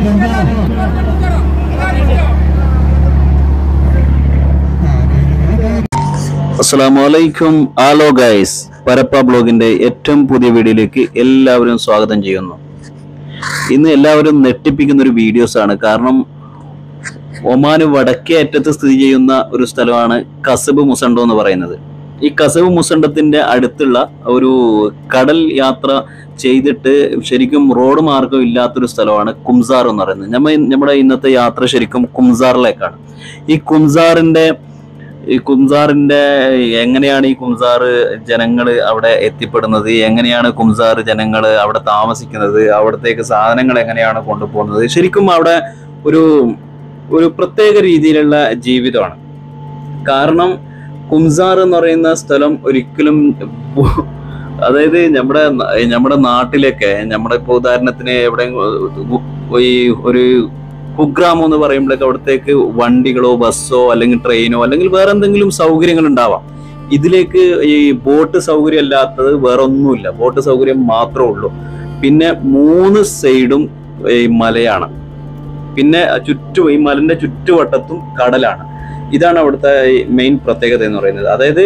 അസ്സലാമലൈക്കും ആലോ ഗൈസ് പരപ്പ ബ്ലോഗിന്റെ ഏറ്റവും പുതിയ വീഡിയോയിലേക്ക് എല്ലാവരും സ്വാഗതം ചെയ്യുന്നു ഇന്ന് എല്ലാവരും നെട്ടിപ്പിക്കുന്ന ഒരു വീഡിയോസ് ആണ് കാരണം ഒമാന് വടക്കേ അറ്റത്ത് സ്ഥിതി ചെയ്യുന്ന ഒരു സ്ഥലമാണ് കസബ് മുസണ്ടോ എന്ന് പറയുന്നത് ഈ കസബ് മുസണ്ടത്തിന്റെ അടുത്തുള്ള ഒരു കടൽ യാത്ര ചെയ്തിട്ട് ശരിക്കും റോഡ് മാർഗം ഇല്ലാത്തൊരു സ്ഥലമാണ് കുംസാർ എന്ന് പറയുന്നത് നമ്മ നമ്മുടെ ഇന്നത്തെ യാത്ര ശരിക്കും കുംസാറിലേക്കാണ് ഈ കുംസാറിന്റെ ഈ കുംസാറിന്റെ എങ്ങനെയാണ് ഈ കുംസാർ ജനങ്ങൾ അവിടെ എത്തിപ്പെടുന്നത് എങ്ങനെയാണ് കുംസാർ ജനങ്ങൾ അവിടെ താമസിക്കുന്നത് അവിടത്തേക്ക് സാധനങ്ങൾ എങ്ങനെയാണ് കൊണ്ടുപോകുന്നത് ശരിക്കും അവിടെ ഒരു ഒരു പ്രത്യേക രീതിയിലുള്ള ജീവിതമാണ് കാരണം കുംസാർ എന്ന് പറയുന്ന സ്ഥലം ഒരിക്കലും ബു- അതായത് നമ്മുടെ ന- നമ്മുടെ നാട്ടിലൊക്കെ നമ്മുടെ ഇപ്പൊ ഉദാഹരണത്തിന് എവിടെ ഈ ഒരു കുഗ്രാമം എന്ന് പറയുമ്പോഴേക്ക് അവിടത്തേക്ക് വണ്ടികളോ ബസ്സോ അല്ലെങ്കിൽ ട്രെയിനോ അല്ലെങ്കിൽ വേറെ എന്തെങ്കിലും സൗകര്യങ്ങൾ ഉണ്ടാവാം ഇതിലേക്ക് ഈ ബോട്ട് സൗകര്യം അല്ലാത്തത് വേറെ ഒന്നുമില്ല ബോട്ട് സൗകര്യം മാത്രമേ ഉള്ളൂ പിന്നെ മൂന്ന് സൈഡും ഈ മലയാണ് പിന്നെ ചുറ്റും ഈ മലന്റെ ചുറ്റുവട്ടത്തും കടലാണ് ഇതാണ് അവിടുത്തെ മെയിൻ പ്രത്യേകത എന്ന് പറയുന്നത് അതായത്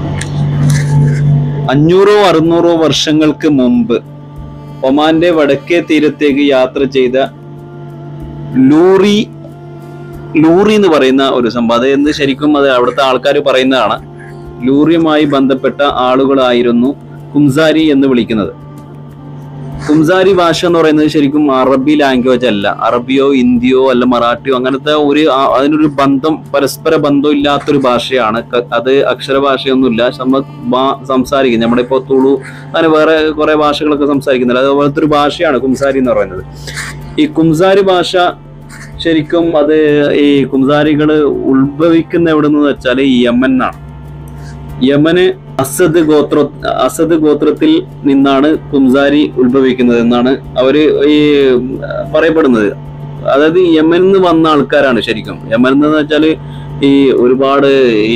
അഞ്ഞൂറോ അറുന്നൂറോ വർഷങ്ങൾക്ക് മുമ്പ് ഒമാന്റെ വടക്കേ തീരത്തേക്ക് യാത്ര ചെയ്ത ലൂറി ലൂറി എന്ന് പറയുന്ന ഒരു സംഭവം അത് എന്ന് ശരിക്കും അത് അവിടുത്തെ ആൾക്കാർ പറയുന്നതാണ് ലൂറിയുമായി ബന്ധപ്പെട്ട ആളുകളായിരുന്നു കുംസാരി എന്ന് വിളിക്കുന്നത് കുംസാരി ഭാഷ എന്ന് പറയുന്നത് ശരിക്കും അറബി ലാംഗ്വേജ് അല്ല അറബിയോ ഹിന്ദിയോ അല്ല മറാഠിയോ അങ്ങനത്തെ ഒരു ആ- അതിനൊരു ബന്ധം പരസ്പര ബന്ധം ഇല്ലാത്തൊരു ഭാഷയാണ് ക- അത് അക്ഷര ഭാഷയൊന്നുമില്ല നമ്മ ബാ- സംസാരിക്കുന്നത് നമ്മുടെ ഇപ്പോൾ തുളു അങ്ങനെ വേറെ കുറെ ഭാഷകളൊക്കെ സംസാരിക്കുന്നില്ല അതുപോലത്തെ ഒരു ഭാഷയാണ് കുംസാരി എന്ന് പറയുന്നത് ഈ കുംസാരി ഭാഷ ശരിക്കും അത് ഈ കുംസാരികൾ ഉത്ഭവിക്കുന്ന എവിടെ നിന്ന് വെച്ചാൽ ഈ യമനാണ് യമന് അസദ് ഗോത്ര അസദ് ഗോത്രത്തിൽ നിന്നാണ് കുംസാരി ഉത്ഭവിക്കുന്നത് എന്നാണ് അവര് ഈ പറയപ്പെടുന്നത് അതായത് യമനിൽ നിന്ന് വന്ന ആൾക്കാരാണ് ശരിക്കും യമനിൽ നിന്ന് വെച്ചാല് ഈ ഒരുപാട് ഈ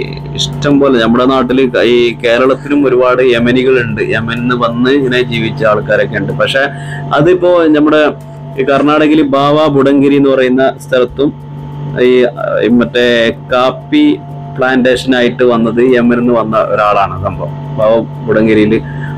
ഇഷ്ടം പോലെ നമ്മുടെ നാട്ടിൽ ഈ കേരളത്തിലും ഒരുപാട് യമനികളുണ്ട് യമനിൽ നിന്ന് വന്ന് ഇങ്ങനെ ജീവിച്ച ആൾക്കാരൊക്കെ ഉണ്ട് പക്ഷെ അതിപ്പോ നമ്മുടെ ഈ കർണാടകയിൽ ബാവ ബുഡങ്കിരി എന്ന് പറയുന്ന സ്ഥലത്തും ഈ ഈ മറ്റേ കാപ്പി പ്ലാന്റേഷൻ ആയിട്ട് വന്നത് യമനിൽ നിന്ന് വന്ന ഒരാളാണ് സംഭവം ബാവ ബുഡങ്കിരിയിൽ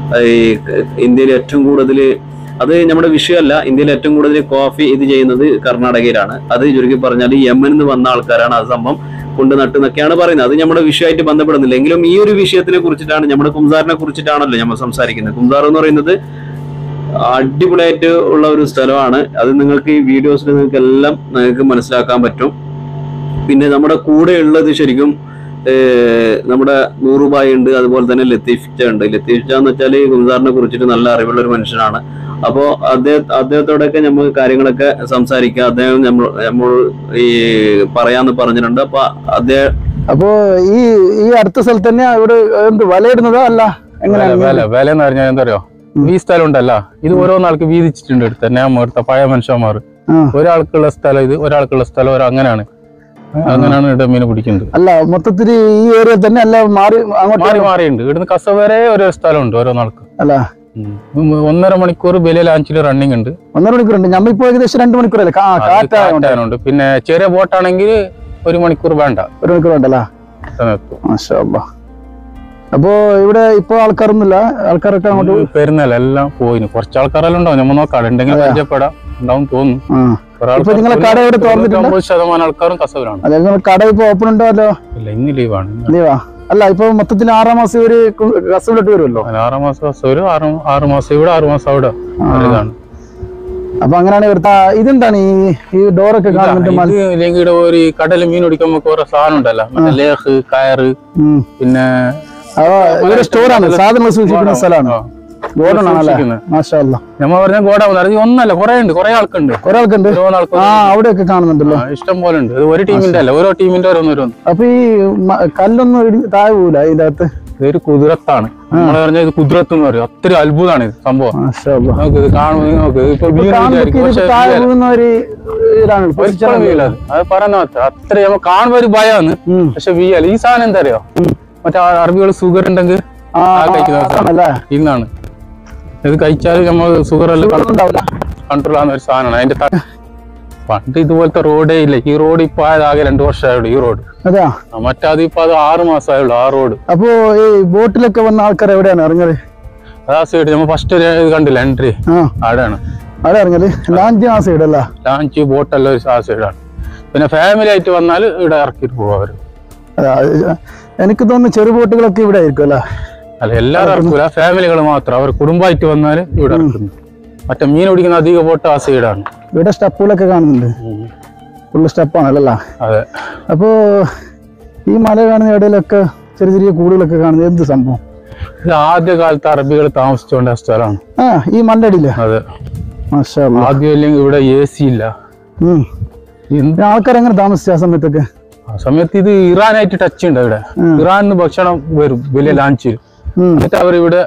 ഈ ഇന്ത്യയിൽ ഏറ്റവും കൂടുതൽ അത് നമ്മുടെ വിഷയമല്ല ഇന്ത്യയിൽ ഏറ്റവും കൂടുതൽ കോഫി ഇത് ചെയ്യുന്നത് കർണാടകയിലാണ് അത് ചുരുക്കി പറഞ്ഞാൽ യമനിൽ നിന്ന് വന്ന ആൾക്കാരാണ് അത് സംഭവം കൊണ്ട് നട്ടെന്നൊക്കെയാണ് പറയുന്നത് അത് നമ്മുടെ വിഷയമായിട്ട് ബന്ധപ്പെടുന്നില്ല എങ്കിലും ഈ ഒരു വിഷയത്തിനെ കുറിച്ചിട്ടാണ് നമ്മുടെ കുംസാറിനെ കുറിച്ചിട്ടാണല്ലോ നമ്മൾ സംസാരിക്കുന്നത് കുംസാർ എന്ന് പറയുന്നത് അടിപൊളിയായിട്ട് ഉള്ള ഒരു സ്ഥലമാണ് അത് നിങ്ങൾക്ക് ഈ വീഡിയോസിൽ നിങ്ങൾക്ക് എല്ലാം നിങ്ങൾക്ക് മനസ്സിലാക്കാൻ പറ്റും പിന്നെ നമ്മുടെ കൂടെ ഉള്ളത് ശരിക്കും ഏർ, നമ്മുടെ നൂറുബായി ഉണ്ട് അതുപോലെ തന്നെ ലത്തീഫ്ച്ച ഉണ്ട് ലത്തീഫ്ച്ച എന്ന് വെച്ചാൽ ഗുംസാറിനെ കുറിച്ചിട്ട് നല്ല അറിവുള്ള ഒരു മനുഷ്യനാണ് അപ്പോൾ അദ്ദേഹം അദ്ദേഹത്തോടൊക്കെ നമുക്ക് കാര്യങ്ങളൊക്കെ സംസാരിക്കാം അദ്ദേഹം നമ്മൾ നമ്മൾ ഈ പറയാന്ന് പറഞ്ഞിട്ടുണ്ട് അപ്പൊ അദ്ദേഹം അപ്പോ ഈ ഈ അടുത്ത സ്ഥലത്ത് തന്നെ ഇവിടെ എന്ത് വലയിടുന്നതോ അല്ല വില എങ്ങനെയാണ് വില വില എന്ന് പറഞ്ഞാൽ എന്താ പറയാ ഈ സ്ഥലം ഉണ്ടല്ല ഇത് ഓരോന്നാൾക്ക് വീതിച്ചിട്ടുണ്ട് എടുത്ത ഞാൻ എടുത്ത പഴയ മനുഷ്യന്മാർ ആ. ഒരാൾക്കുള്ള സ്ഥലം ഇത് ഒരാൾക്കുള്ള സ്ഥലം ഒരാ അങ്ങനെയാണ് അങ്ങനെയാണ് ഇവിടെ മീൻ പിടിക്കുന്നത് അല്ല മൊത്തത്തിൽ ഈ ഏരിയ തന്നെ അല്ല മാറി അങ്ങോട്ട് മാറി മാറിയുണ്ട് ഇവിടുന്ന് കസ വരെ ഓരോ സ്ഥലമുണ്ട് ഓരോന്നാൾക്ക് അല്ല ഉം. ഒന്നര മണിക്കൂർ ബലിയ ലാഞ്ചിൽ റണ്ണിങ് ഉണ്ട് ഒന്നര മണിക്കൂറുണ്ട് നമ്മളിപ്പോ ഏകദേശം രണ്ട് മണിക്കൂറല്ലേ കാ അത് കാറ്റായോണ്ട് കാറ്റാനുണ്ട് പിന്നെ ചെറിയ ബോട്ടാണെങ്കിൽ ഒരു മണിക്കൂർ വേണ്ട ഒരു മണിക്കൂർ ഉണ്ടല്ലോ സമയത്ത് മാഷാ അല്ലാ. അപ്പോ ഇവിടെ ഇപ്പൊ ആൾക്കാരൊന്നുമില്ല ആൾക്കാരൊക്കെ അങ്ങോട്ട് പെരുന്നല്ല എല്ലാം പോയിന് കുറച്ച് ആൾക്കാരെല്ലാം ഉണ്ടാവും നമ്മൾ നോക്കാം ഉണ്ടെങ്കിൽ അതെയോ? പരിചയപ്പെടാം ഉണ്ടാവും തോന്നുന്നു ആ കുറെ ഇപ്പൊ ആൾക്കാർ നിങ്ങളെ കട ഇവിടെ തുറന്നിട്ടുണ്ട്? തൊണ്ണൂറ്റൊമ്പത് ശതമാനം ആൾക്കാരും കസവിലാണ് അതായത് നിങ്ങൾ കട ഇപ്പൊ ഓപ്പൺ ഉണ്ടല്ലോ ഇല്ല ഇന്ന് ലീവാണ് ലീവാ അല്ല ഇപ്പൊ മൊത്തത്തിൽ ആറാം മാസം ഇവര് കസവിലോട്ട് വരുമല്ലോ അങ്ങനെ ആറ് മാസം കസവര് ആറ് ആറ് മാസം ഇവിടെ ആറ് മാസം അവിടെ ആ. ഇതാണ് അപ്പൊ അങ്ങനെയാണ് ഇവിടുത്തെ ആ, ഇതെന്താണ് ഈ ഈ ഡോറൊക്കെ കാണുന്നുണ്ട് ഇത് മല- ഇല്ലെങ്കിൽ ഇവിടെ ഒരു കടൽ മീൻ പിടിക്കുമ്പോ കുറെ സാധനം ഉണ്ടല്ലോ മറ്റേ ലേഹ് കയറ് ഉം. പിന്നെ ആ, ഇവിടെ സ്റ്റോറാണ് സാധനങ്ങൾ സൂക്ഷിക്കുന്ന സ്ഥലമാണ് ആ. ഗോഡൺ ആണല്ലേ സൂക്ഷിക്കുന്നത്. മാഷാ അല്ലാ. നമ്മ പറഞ്ഞ ഗോഡാവുന്ന അത് ഒന്നല്ല കുറെ ഉണ്ട് കുറെ ആൾക്കുണ്ട് കുറെ ആൾക്കുണ്ട് ഓരോ ആൾക്കാർ ആ അവിടെയൊക്കെ കാണുന്നുണ്ടല്ലോ ഇഷ്ടം പോലെ ഉണ്ട് ഇത് ഒരു ടീമിന്റെ അല്ല ഓരോ ടീമിന്റെ ഓരോന്നോരോന്ന് അപ്പൊ ഈ മ- കല്ലൊന്നും ഇടി- താഴെ പോവില്ല ഇതിന്റെ അകത്ത് ഇതൊരു കുതിരത്താണ് നമ്മൾ പറഞ്ഞ ഇത് കുതിരത്ത് എന്ന് പറയും അത്ര അത്ഭുതമാണ് ഇത് സംഭവം മാഷാ അല്ലാ. നമുക്ക് ഇത് കാണുമ്പോൾ നോക്ക് ഇപ്പൊ ഇപ്പൊ വീണ് കാണുമ്പോ വിചാരിക്കും ഇത് പക്ഷെ താഴെ വീഴല. പോകുന്ന ഒരു ഇതാണ് ഒരിക്കലും വീഴല അത്. അത് പറയുന്ന മാത്രം അത്ര നമ്മൾ കാണുമ്പോ ഒരു ഭയമാണ് ഉം. പക്ഷെ വീഴല ഈ സാധനം എന്താ അറിയോ മറ്റേ അറബികൾ സുഗർ ഉണ്ടെങ്കിൽ ആ, ആ കഴിക്കുന്ന സാധനം ആണല്ലേ ഇന്നാണ് ഇത് കഴിച്ചാൽ നമ്മൾ സുഗർ എല്ലാം ഉണ്ടാവില്ല കൺട്രോൾ ആവുന്ന ഒരു സാധനമാണ് അതിന്റെ ത- പണ്ട് ഇതുപോലത്തെ റോഡേ ഇല്ല ഈ റോഡ് ഇപ്പൊ ആകെ രണ്ടു വർഷമായുള്ളൂ ഈ റോഡ് അതെയാ മറ്റത് ഇപ്പൊ അത് ആറ് മാസമായുള്ളൂ ആ റോഡ് അപ്പോ ഈ ബോട്ടിലൊക്കെ വന്ന ആൾക്കാർ എവിടെയാണ് ഇറങ്ങല് ആ സൈഡ് നമ്മൾ ഫസ്റ്റ് കണ്ടില്ല എൻട്രി ആ അവിടെയാണ് അവിടെ ഇറങ്ങല് ലാഞ്ച് ആ സൈഡ് അല്ല ലാഞ്ച് ബോട്ടെല്ലാം ഒരു ആ സൈഡാണ് പിന്നെ ഫാമിലി ആയിട്ട് വന്നാൽ ഇവിടെ ഇറക്കിയിട്ട് പോകും അവര് അതാ, എനിക്ക് തോന്നുന്നു ചെറു ബോട്ടുകളൊക്കെ ഇവിടെ ആയിരിക്കും അല്ല അല്ല എല്ലാവരും ഇറക്കൂല ഫാമിലികൾ മാത്രം അവർ കുടുംബമായിട്ട് വന്നാൽ ഇവിടെ ഇറക്കുന്നു മറ്റേ മീൻ പിടിക്കുന്ന അധിക ബോട്ട് ആ സൈഡാണ് ഇവിടെ സ്റ്റെപ്പുകളൊക്കെ കാണുന്നുണ്ട് ഫുള്ള് സ്റ്റെപ്പാണല്ലോ അതെ അപ്പോ ഈ മല കാണുന്ന ഇടയിലൊക്കെ ചെറിയ ചെറിയ കൂടുകളൊക്കെ കാണുന്നത് എന്ത് സംഭവം ഇത് ആദ്യ കാലത്ത് അറബികൾ താമസിച്ചുകൊണ്ട സ്ഥലമാണ് ആ ഈ മല അടിയില്ല അതെ മാഷാ അല്ലാ. ആദ്യം ഇല്ലെങ്കിൽ ഇവിടെ എ സി ഇല്ല ഉം. എന്ത് പിന്നെ ആൾക്കാർ എങ്ങനെ താമസിച്ച ആ സമയത്തൊക്കെ ആ സമയത്ത് ഇത് ഇറാനായിട്ട് ടച്ച് ഉണ്ട് ഇവിടെ ഇറാനിന്ന് ഭക്ഷണം വരും വലിയ ലാഞ്ചിൽ ഉം. എന്നിട്ട് അവർ ഇവിടെ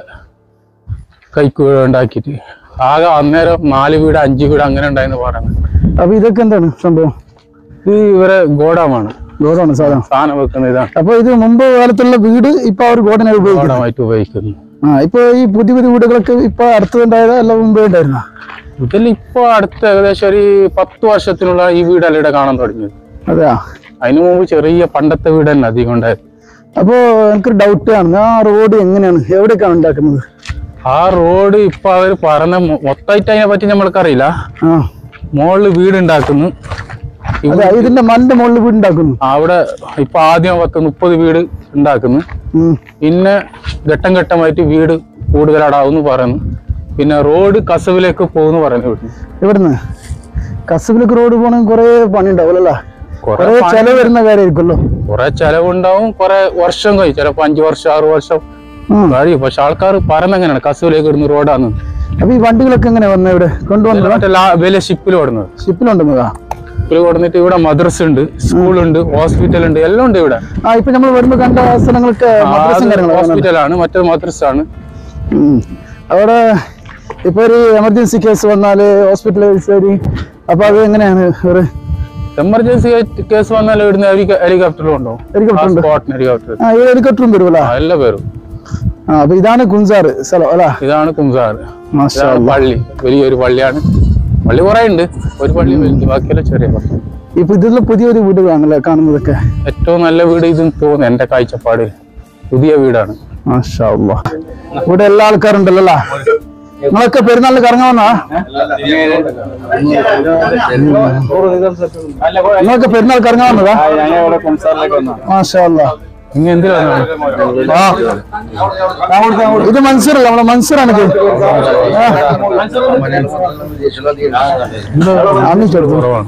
കൈക്ക് ഉണ്ടാക്കിയിട്ട് ആകെ അന്നേരം നാല് വീട് അഞ്ച് വീട് അങ്ങനെ ഉണ്ടായെന്ന് പറയുന്നത് അപ്പൊ ഇതൊക്കെ എന്താണ് സംഭവം ഇത് ഇവരെ ഗോഡാമാണ് ഗോഡാണ് സാധാരണ സാധനം വെക്കുന്ന ഇതാണ് അപ്പൊ ഇത് മുമ്പ് കാലത്തുള്ള വീട് ഇപ്പൊ അവർ ഗോഡനെ ഉപയോഗിക്കും ഗോഡമായിട്ട് ഉപയോഗിക്കുന്നു ആ ഇപ്പൊ ഈ പുതിയ പുതിയ വീടുകളൊക്കെ ഇപ്പൊ അടുത്തുണ്ടായതോ അല്ല മുമ്പേ ഉണ്ടായിരുന്ന ഇതിൽ ഇപ്പൊ അടുത്ത ഏകദേശം ഒരു പത്ത് വർഷത്തിനുള്ള ഈ വീടല്ല ഇവിടെ കാണാൻ തുടങ്ങിയത് അതെയാ അതിനു മുമ്പ് ചെറിയ പണ്ടത്തെ വീട് തന്നെ അധികം ഉണ്ടായത് അപ്പോ എനിക്കൊരു ഡൗട്ട് ആണ് ആ റോഡ് എങ്ങനെയാണ് എവിടേക്കാണ് ഉണ്ടാക്കുന്നത് ആ റോഡ് ഇപ്പൊ അവർ പറഞ്ഞ മൊ- മൊത്തമായിട്ട് അതിനെ പറ്റി നമ്മൾക്കറിയില്ല ആ മുകളിൽ വീട് ഉണ്ടാക്കുന്നു അതെ ഇതിന്റെ മലിന്റെ മുകളിൽ വീട് ഉണ്ടാക്കുന്നു അവിടെ ഇപ്പൊ ആദ്യം പത്ത് മുപ്പത് വീട് ഉണ്ടാക്കുന്നു ഉം. പിന്നെ ഘട്ടം ഘട്ടമായിട്ട് വീട് കൂടുതലടാവും പറയുന്നു പിന്നെ റോഡ് കസവിലേക്ക് പോകുന്നു പറയുന്നു ഇവിടുന്ന് ഇവിടുന്ന് കസബിലേക്ക് റോഡ് പോകണമെങ്കിൽ കുറെ പണി ഉണ്ടാവുമല്ലോ കുറെ കുറെ ചെലവ് വരുന്ന കാര്യമായിരിക്കുമല്ലോ കുറെ ചെലവുണ്ടാവും കുറെ വർഷം കഴിയും ചിലപ്പോ അഞ്ചു വർഷം ആറു വർഷം ഉം. കഴിയും പക്ഷെ ആൾക്കാർ പറയുന്നങ്ങനെയാണ് കസവിലേക്ക് ഇടുന്ന റോഡാണ് അപ്പൊ ഈ വണ്ടികളൊക്കെ എങ്ങനെ വന്ന ഇവിടെ കൊണ്ടുവന്നത് മറ്റേ ലാ- വലിയ ഷിപ്പിൽ ഓടുന്നത് ഷിപ്പിലുണ്ടെന്നതാ ഷിപ്പിൽ കൊടുത്തിട്ട് ഇവിടെ മദ്രസ ഉണ്ട് സ്കൂളുണ്ട് ഹോസ്പിറ്റൽ ഉണ്ട് എല്ലാം ഉണ്ട് ഇവിടെ ആ ഇപ്പൊ നമ്മൾ വരുമ്പോ കണ്ട സ്ഥലങ്ങളൊക്കെ മദ്രസും കാര്യങ്ങളൊക്കെ ഹോസ്പിറ്റലാണ് മറ്റേ മദ്രസ ആണ് ഉം. അവിടെ ഇപ്പൊ ഒരു എമർജൻസി കേസ് വന്നാല് ഹോസ്പിറ്റലൈസ് അപ്പൊ അത് എങ്ങനെയാണ് ഒരു എമർജൻസി കേസ് വന്നാൽ ഇവിടുന്ന് ഹെലികോപ്റ്ററിലും ഉണ്ടോ ഹെലികോപ്റ്റർ ഉണ്ട് സ്പോട്ടിന് ഹെലികോപ്റ്റർ ആ ഈ ഹെലികോപ്റ്ററും വരുമല്ലോ എല്ലാ പേരും ആ അപ്പൊ ഇതാണ് കുഞ്ചാറ് സ്ഥലം അല്ല ഇതാണ് കുംസാർ മാഷാ ഇതാണ് പള്ളി വലിയൊരു പള്ളിയാണ് പള്ളി കുറെ ഉണ്ട് ഒരു പള്ളി വലുത് ബാക്കിയെല്ലാം ചെറിയ പള്ളി ഇപ്പൊ ഇതിലുള്ള പുതിയൊരു വീടുകളാണല്ലേ കാണുന്നതൊക്കെ ഏറ്റവും നല്ല വീട് ഇതെന്ന് തോന്നുന്നു എന്റെ കാഴ്ചപ്പാട് പുതിയ വീടാണ് മാഷാ അല്ലാ. ഇവിടെ എല്ലാ ആൾക്കാരുണ്ടല്ലോ അല്ലേ? നിങ്ങളൊക്കെ പെരുന്നാളിന് കറങ്ങാൻ വന്നാ നിങ്ങളൊക്കെ പെരുന്നാൾ കറങ്ങാൻ വന്നതാ മാഷാ അല്ലാ. ഇനി എന്തിനാണ് ആ. ഇത് മൻസൂറല്ല നമ്മളെ മൻസൂറാണ് ഇത് ആ. അമ്മി ചെറുപ്പം കുറവാണ്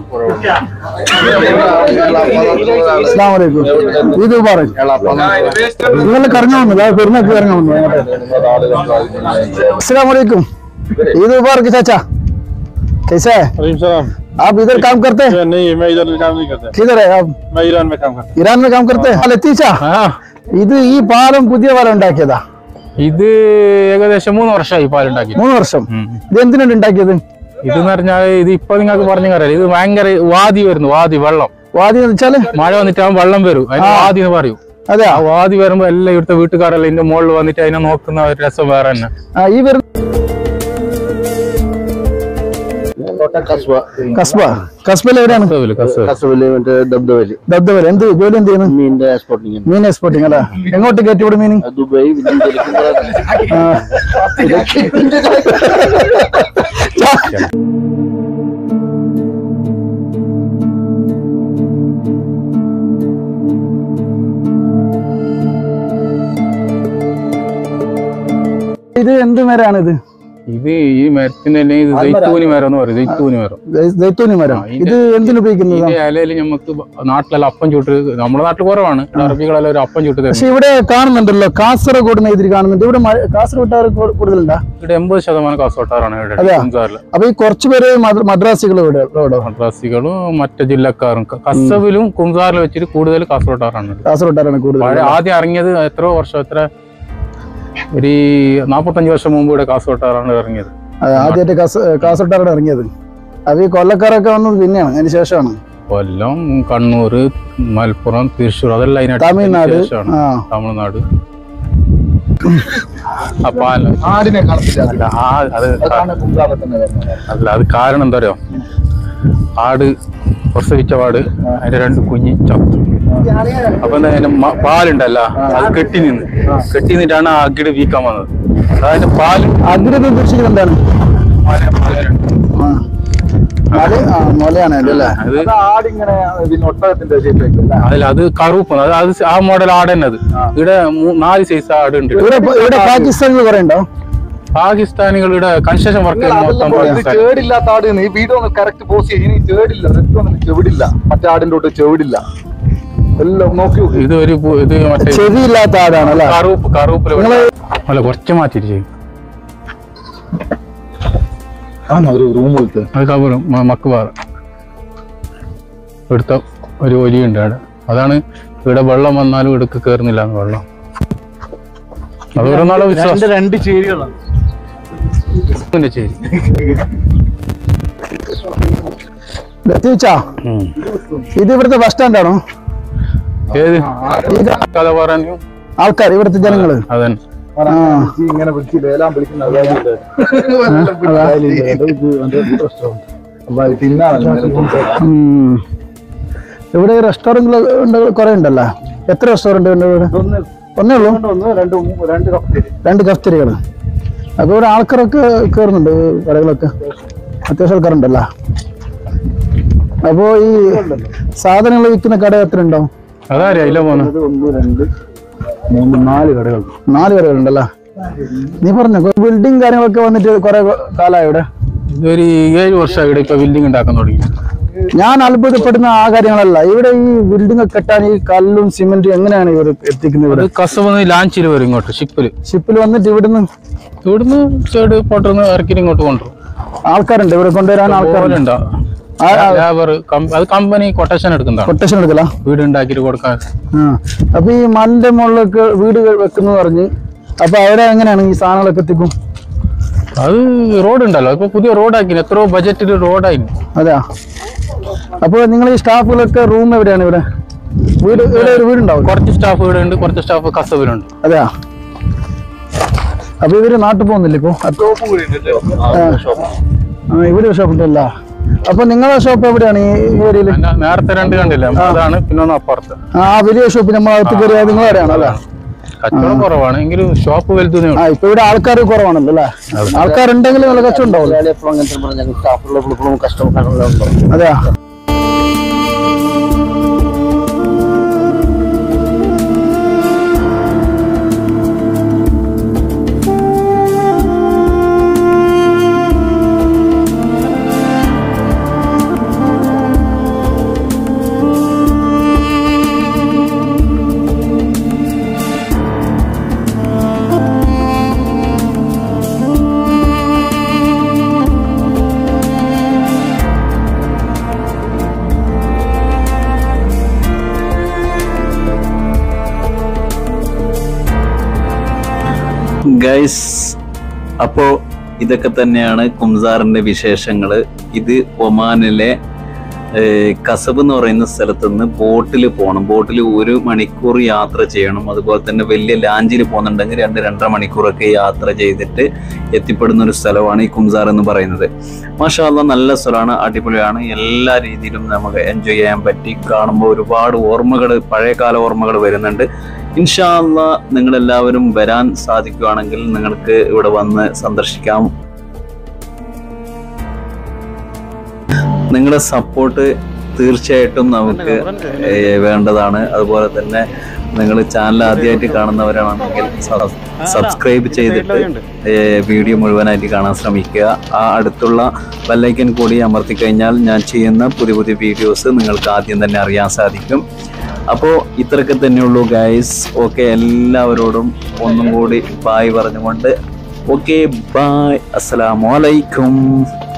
അസ്സാം വലൈക്കും ഇത് പറയും നിങ്ങൾ കറങ്ങാൻ വന്നതാ പെരുന്നാൾക്ക് കറങ്ങാൻ വന്നതാ अस्सलाम वालेकुम ईद मुबारक चाचा कैसा है आप इधर काम करते हैं नहीं मैं इधर काम नहीं करता किधर है आप मैं ईरान में काम करता ഇറാൻ में काम करते हैं ലത്തീച്ച ആ ഇത് ഈ പാലം പുതിയ പാലം ഉണ്ടാക്കിയതാ ഇത് ഏകദേശം മൂന്ന് വർഷമായി പാലുണ്ടാക്കി മൂന്ന് വർഷം ഇത് എന്തിനാണ് ഉണ്ടാക്കിയത് ഇതെന്ന് പറഞ്ഞാൽ ഇത് ഇപ്പൊ നിങ്ങൾക്ക് പറഞ്ഞു അറിയാം ഇത് ഭയങ്കര വാതി വരുന്നു വാതി വെള്ളം വാദി എന്ന് വെച്ചാല് മഴ വന്നിട്ട് ആ വെള്ളം വരും അതിന് വാതി എന്ന് പറയും അതെയാ ആ വാതി വരുമ്പോ എല്ലാം ഇവിടുത്തെ വീട്ടുകാരെല്ലാം ഇതിന്റെ മുകളിൽ വന്നിട്ട് അതിനെ നോക്കുന്ന ഒരു രസം വേറെ തന്നെ ആ, ഈ വരുന്ന കസ്ബ കസ്ബയിൽ എവിടെയാണ് കസവില്, കസവില്. കസവില് മറ്റേ ദബ്ദവല് ദബ്ദവൽ എന്ത് ജോലി എന്ത് ചെയ്യുന്നു മീനിന്റെ എക്സ്പോർട്ടിങ് മീൻ എക്സ്പോർട്ടിങ് അല്ലേ എങ്ങോട്ട് കയറ്റി ഇവിടെ മീൻ ദുബായ് ആ. ഇത് എന്ത് മരമാണ് ഇത് ഇത് ഈ മരത്തിന്റെ തന്നെ ഇത് ജൈത്തൂനി മരം എന്ന് പറയും ജൈത്തൂനി മരം ജൈത്തൂനി മരം ഇത് എന്തിനു ഉപയോഗിക്കുന്നത് ഇതിന്റെ ഇലയിൽ നമുക്ക് നാട്ടിലെല്ലാം അപ്പം ചുട്ട് നമ്മുടെ നാട്ടിൽ കുറവാണ് അറബികളെല്ലാം ഒരു അപ്പം ചുട്ട് തരും പക്ഷെ ഇവിടെ കാണുന്നുണ്ടല്ലോ കാസർഗോഡ് എഴുതി കാണുന്നുണ്ട് ഇവിടെ മഴ- കാസർഗോട്ടുകാർ കൂ- കൂടുതലുണ്ടാ ഇവിടെ എൺപത് ശതമാനം കാസർഗോട്ടാറാണ് ഇവിടെ അതെയോ? കുഞ്ചാറില് അപ്പൊ ഈ കുറച്ച് പേര് മദ്ര- മദ്രാസികൾ ഇവിടെ ഇവിടെ മദ്രാസികളും മറ്റു ജില്ലക്കാരും ക- കസവിലും കുഞ്ചാറിലും വെച്ചിട്ട് കൂടുതൽ കാസർഗോട്ടാറാണ് കാസർഗോട്ടുകാരാണ് കൂടുതൽ പഴയ ആദ്യം ഇറങ്ങിയത് എത്രയോ വർഷം എത്ര ഒരു നാപ്പത്തഞ്ച് വർഷം മുമ്പ് ഇവിടെ കാസർഗോട്ടാറാണ് ഇറങ്ങിയത് ആദ്യമായിട്ട് കാസർഗോട്ടാരാണ് ഇറങ്ങിയത് അപ്പൊ ഈ കൊല്ലക്കാരൊക്കെ വന്നത് പിന്നെയാണ് അതിന് ശേഷമാണ് കൊല്ലം കണ്ണൂർ മലപ്പുറം തൃശ്ശൂർ അതെല്ലാം അതിനടുത്ത് തമിഴ്നാട് ശേഷമാണ് ആ തമിഴ്നാട് ആ പാലം അല്ല ആ അത് അല്ല അത് കാരണം എന്താ അറിയോ ആട് പ്രസവിച്ച പാട് അതിന്റെ രണ്ട് കുഞ്ഞി ചത്തു അപ്പൊ എന്താ അതിന്റെ മ- പാലുണ്ടല്ലോ അത് കെട്ടി നിന്ന് കെട്ടി നിന്നിട്ടാണ് ആ അകിട് വീക്കാൻ വന്നത് അതിന്റെ പാല് അതിന് ഉദ്ദേശിക്കുന്നത് എന്താണ് ആ. അത് ആ മുലയാണ് അതിന്റെ അല്ലേ അത് ആടിങ്ങനെ പിന്നെ ഒട്ടകത്തിന്റെ ഷേപ്പിലേക്ക് അതിൽ അത് കറുപ്പ് അത് അത് ആ മോഡൽ ആട് തന്നെ അത് ഇവിടെ മൂ- നാല് സൈസ് ആട് ഉണ്ട് ഇവിടെ ഇവിടെ പാകിസ്ഥാനിൽ കുറെ ഉണ്ടോ പാകിസ്ഥാനികളുടെ കൺസ്ട്രക്ഷൻ വർക്ക് മൊത്തം പാകിസ്ഥാൻ ചേടില്ലാത്ത ആട് ഈ വീഡിയോ ഒന്ന് കറക്റ്റ് പോസ്റ്റ് ചെയ്യും ഇനി ചേടില്ല ഒന്നും ചെവിടില്ല മറ്റേ ആടിന്റെ തൊട്ട് ചെവിടില്ല എല്ലാം നോക്കി നോക്കി ഇത് ഒരു പു- ഇത് മറ്റേ ചെവിയില്ലാത്ത ആടാണ് അല്ലേ കറുപ്പ് കറുപ്പില് അല്ല കുറച്ച് മാറ്റിട്ട് ചെയ്യും ആണോ ഒരു റൂം പോലത്തെ അത് കബറും മക്ക് പാറ ഇവിടുത്തെ ഒരു ഒലിയുണ്ട് അവിടെ അതാണ് ഇവിടെ വെള്ളം വന്നാലും ഇവിടേക്ക് കയറുന്നില്ല എന്ന് വെള്ളം അത് ഒരു നാളെ വിശ്വാസം രണ്ട് ചേരികളാണ് പിന്നെ ശരി തീച്ചാ ഉം. ഇത് ഇവിടുത്തെ ബസ് സ്റ്റാൻഡാണോ ഏത് ഇത് കഥ പറയാനും ആൾക്കാർ ഇവിടുത്തെ ജനങ്ങള് അതന്നെ ആ ഇങ്ങനെ വിളിച്ച് ലേലാൻ വിളിക്കുന്ന ഉം. ഇവിടെ റെസ്റ്റോറന്റ് ഉണ്ട് കുറെ ഉണ്ടല്ലോ എത്ര റെസ്റ്റോറന്റ് ഉണ്ട് ഇവിടെ ഒന്നേ ഉള്ളൂ ഒന്ന് രണ്ട് മൂ- രണ്ട് കപ്പേര് രണ്ട് കഫ്തരികൾ അപ്പൊ ഇവിടെ ആൾക്കാരൊക്കെ കയറുന്നുണ്ട് കടകളൊക്കെ അത്യാവശ്യം ആൾക്കാരുണ്ടല്ലോ അപ്പോ ഈ സാധനങ്ങൾ വിൽക്കുന്ന കട എത്ര ഉണ്ടാവും അതാരാ ഇല്ല പോന്ന് ഒന്ന് രണ്ട് മൂന്ന് നാല് കടകൾ നാല് കടകളുണ്ടല്ലോ നീ പറഞ്ഞോ ബിൽഡിംഗ് കാര്യങ്ങളൊക്കെ വന്നിട്ട് കുറെ കാലമായി ഇവിടെ ഇതൊരു ഏഴ് വർഷം ഇവിടെ ഇപ്പൊ ബിൽഡിംഗ് ഉണ്ടാക്കാൻ തുടങ്ങി ഞാൻ അത്ഭുതപ്പെടുന്ന ആ കാര്യങ്ങളല്ല ഇവിടെ ഈ ബിൽഡിംഗ് കെട്ടാൻ ഈ കല്ലും സിമെന്റും എങ്ങനെയാണ് ഇവർ എത്തിക്കുന്നത് അത് ഇവിടെ കസവന്ന് ലാഞ്ചിൽ വരും ഇങ്ങോട്ട് ഷിപ്പില് ഷിപ്പിൽ വന്നിട്ട് ഇവിടുന്ന് ഇവിടുന്ന് സൈഡ് പോട്ടർന്ന് ഇറക്കി ഇങ്ങോട്ട് കൊണ്ടുവരും ആൾക്കാരുണ്ട് ഇവിടെ കൊണ്ടുവരാൻ ആൾക്കാരുണ്ട് പോലുണ്ടോ ആ, ആ. ലേബർ അത് കമ്പനി കൊട്ടേഷൻ എടുക്കുന്നതാണ് കൊട്ടേഷൻ എടുക്കല വീട് ഉണ്ടാക്കിയിട്ട് കൊടുക്കാൻ ആ അപ്പൊ ഈ മലിന്റെ മുകളിലൊക്കെ വീട് വെക്കുന്നു പറഞ്ഞ് അപ്പൊ അവിടെ എങ്ങനെയാണ് ഈ സാധനങ്ങളൊക്കെ എത്തിക്കും അത് റോഡ് ഉണ്ടല്ലോ ഇപ്പൊ പുതിയ റോഡാക്കി എത്രയോ ബജറ്റിൽ റോഡായി അതെയാ അപ്പൊ നിങ്ങൾ ഈ സ്റ്റാഫുകളൊക്കെ റൂം എവിടെയാണ് ഇവിടെ വീട് ഇവിടെ ഒരു വീടുണ്ടാവും കുറച്ച് സ്റ്റാഫ് ഇവിടെ ഉണ്ട് കുറച്ച് സ്റ്റാഫ് കസവിലുണ്ട് അതെയാ അപ്പൊ ഇവര് നാട്ടിൽ പോകുന്നില്ല ഇപ്പൊ ആ ഇവിടെ ഷോപ്പ് ഉണ്ടല്ല അപ്പൊ നിങ്ങളെ ഷോപ്പ് എവിടെയാണ് ഈ ഏരിയയില് അതിന്റെ നേരത്തെ രണ്ട് കണ്ടില്ല അതാണ് പിന്നെ ഒന്ന് അപ്പുറത്ത് ആ വലിയ ഷോപ്പ് നമ്മൾ അകത്ത് കയറിയാൽ നിങ്ങൾ എവിടെയാണ് അല്ലേ കച്ചവടം കുറവാണ് എങ്കിലും ഷോപ്പ് വലുതേ ആ ഇപ്പൊ ഇവിടെ ആൾക്കാർ കുറവാണല്ലോ അല്ലേ ആൾക്കാരുണ്ടെങ്കിൽ നല്ല കച്ചവടം ഉണ്ടാവില്ല എപ്പോഴും അങ്ങനത്തെ പറഞ്ഞ സ്റ്റാഫുള്ള എപ്പോഴും കസ്റ്റമർ അതെയാ ഗൈസ് അപ്പോ ഇതൊക്കെ തന്നെയാണ് കുംസാറിന്റെ വിശേഷങ്ങള് ഇത് ഒമാനിലെ ഏർ, കസബ് എന്ന് പറയുന്ന സ്ഥലത്ത് നിന്ന് ബോട്ടിൽ പോകണം ബോട്ടിൽ ഒരു മണിക്കൂർ യാത്ര ചെയ്യണം അതുപോലെ തന്നെ വലിയ ലാഞ്ചിൽ പോകുന്നുണ്ടെങ്കിൽ രണ്ട് രണ്ടര മണിക്കൂറൊക്കെ യാത്ര ചെയ്തിട്ട് എത്തിപ്പെടുന്ന ഒരു സ്ഥലമാണ് ഈ കുംസാർ എന്ന് പറയുന്നത് മാഷാല്ല നല്ല സ്ഥലമാണ് അടിപൊളിയാണ് എല്ലാ രീതിയിലും നമുക്ക് എൻജോയ് ചെയ്യാൻ പറ്റി കാണുമ്പോൾ ഒരുപാട് ഓർമ്മകൾ പഴയകാല ഓർമ്മകൾ വരുന്നുണ്ട് ഇൻഷാല്ല നിങ്ങളെല്ലാവരും വരാൻ സാധിക്കുകയാണെങ്കിൽ നിങ്ങൾക്ക് ഇവിടെ വന്ന് സന്ദർശിക്കാം നിങ്ങളുടെ സപ്പോർട്ട് തീർച്ചയായിട്ടും നമുക്ക് ഏഹ്, വേണ്ടതാണ് അതുപോലെ തന്നെ നിങ്ങൾ ചാനൽ ആദ്യമായിട്ട് കാണുന്നവരാണെങ്കിൽ സ- സബ്സ്ക്രൈബ് ചെയ്തിട്ട് ഏഹ്, വീഡിയോ മുഴുവനായിട്ട് കാണാൻ ശ്രമിക്കുക ആ അടുത്തുള്ള ബെല്ലൈക്കൻ കൂടി അമർത്തി കഴിഞ്ഞാൽ ഞാൻ ചെയ്യുന്ന പുതിയ പുതിയ വീഡിയോസ് നിങ്ങൾക്ക് ആദ്യം തന്നെ അറിയാൻ സാധിക്കും അപ്പോൾ ഇത്രയൊക്കെ തന്നെയുള്ളൂ ഗൈസ് ഓക്കെ എല്ലാവരോടും ഒന്നും കൂടി ബായ് പറഞ്ഞുകൊണ്ട് ഓക്കെ ബായ് അസ്സലാമലൈക്കും